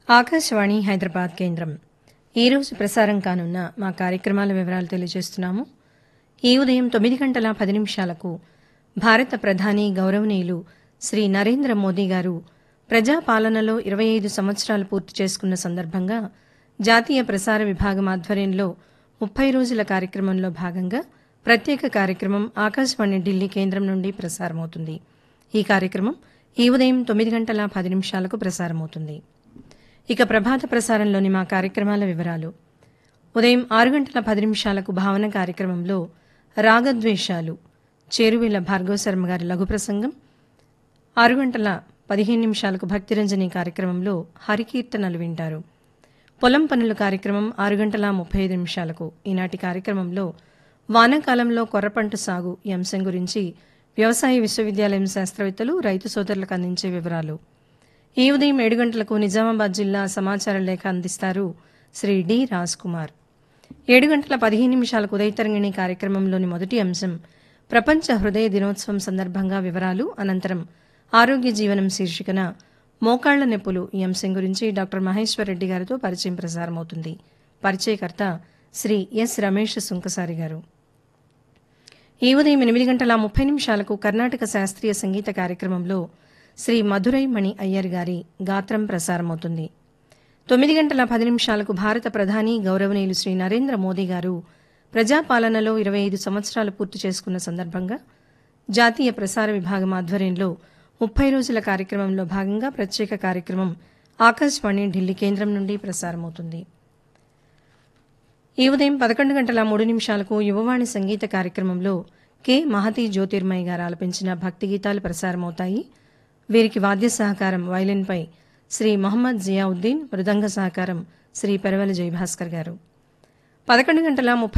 ఆకాశవాణి హైదరాబాద్ కేంద్రం ఈరోజు ప్రసారం కానున్న మా కార్యక్రమాల వివరాలు తెలియజేస్తున్నాము ఈ ఉదయం తొమ్మిది గంటల పది నిమిషాలకు భారత ప్రధాని గౌరవనీయులు శ్రీ నరేంద్ర మోదీ గారు ప్రజాపాలనలో ఇరవై ఐదు సంవత్సరాలు పూర్తి చేసుకున్న సందర్భంగా జాతీయ ప్రసార విభాగం ఆధ్వర్యంలో ముప్పై రోజుల కార్యక్రమంలో భాగంగా ప్రత్యేక కార్యక్రమం ఆకాశవాణి ఢిల్లీ కేంద్రం నుండి ప్రసారమవుతుంది ఈ కార్యక్రమం ఈ ఉదయం తొమ్మిది గంటల పది నిమిషాలకు ప్రసారమవుతుంది ఇక ప్రభాత ప్రసారంలోని మా కార్యక్రమాల వివరాలు ఉదయం ఆరు గంటల పది నిమిషాలకు భావన కార్యక్రమంలో రాగద్వేషాలు చేరువేల భార్గవ శర్మ గారి లఘు ప్రసంగం ఆరు గంటల పదిహేను నిమిషాలకు భక్తిరంజని కార్యక్రమంలో హరికీర్తనలు వింటారు పొలం పనుల కార్యక్రమం ఆరు గంటల ముప్పై ఐదు నిమిషాలకు ఈనాటి కార్యక్రమంలో వానాకాలంలో కొర్రపంట సాగు ఈ అంశం గురించి వ్యవసాయ విశ్వవిద్యాలయం శాస్త్రవేత్తలు రైతు సోదరులకు అందించే వివరాలు ఈ ఉదయం ఏడు గంటలకు నిజామాబాద్ జిల్లా సమాచార లేఖ అందిస్తారు శ్రీ డి రాజ్ కుమార్ ఏడు గంటల పదిహేను నిమిషాలకు ఉదయతరంగిణి కార్యక్రమంలోని మొదటి అంశం ప్రపంచ హృదయ దినోత్సవం సందర్భంగా వివరాలు అనంతరం ఆరోగ్య జీవనం శీర్షికన మోకాళ్ల నొప్పులు ఈ అంశం గురించి డాక్టర్ మహేశ్వర్ రెడ్డి గారితో పరిచయం ప్రసారమవుతుంది పరిచయకర్త శ్రీ ఎస్ రమేష్ సుంకసారి గారు ఈ ఉదయం ఎనిమిది గంటల ముప్పై నిమిషాలకు కర్ణాటక శాస్త్రీయ సంగీత కార్యక్రమంలో శ్రీ మధురై మణి అయ్యర్ గారి గాత్రం ప్రసారమవుతుంది తొమ్మిది గంటల పది నిమిషాలకు భారత ప్రధాని గౌరవనీయులు శ్రీ నరేంద్ర మోదీ గారు ప్రజాపాలనలో ఇరవై ఐదు సంవత్సరాలు పూర్తి చేసుకున్న సందర్భంగా జాతీయ ప్రసార విభాగం ఆధ్వర్యంలో ముప్పై రోజుల కార్యక్రమంలో భాగంగా ప్రత్యేక కార్యక్రమం ఆకాశవాణి ఢిల్లీ కేంద్రం నుండి ప్రసారమవుతుంది ఈ ఉదయం పదకొండు గంటల మూడు నిమిషాలకు యువవాణి సంగీత కార్యక్రమంలో కె మహతి జ్యోతిర్మయి గారు ఆలపించిన భక్తి గీతాలు ప్రసారమవుతాయి వీరికి వాద్య సహకారం వైలిన్పై శ్రీ మొహమ్మద్ జియావుద్దీన్ మృదంగ సహకారం శ్రీ పెరవల జయభాస్కర్ గారు పదకొండు గంటల ముప్పై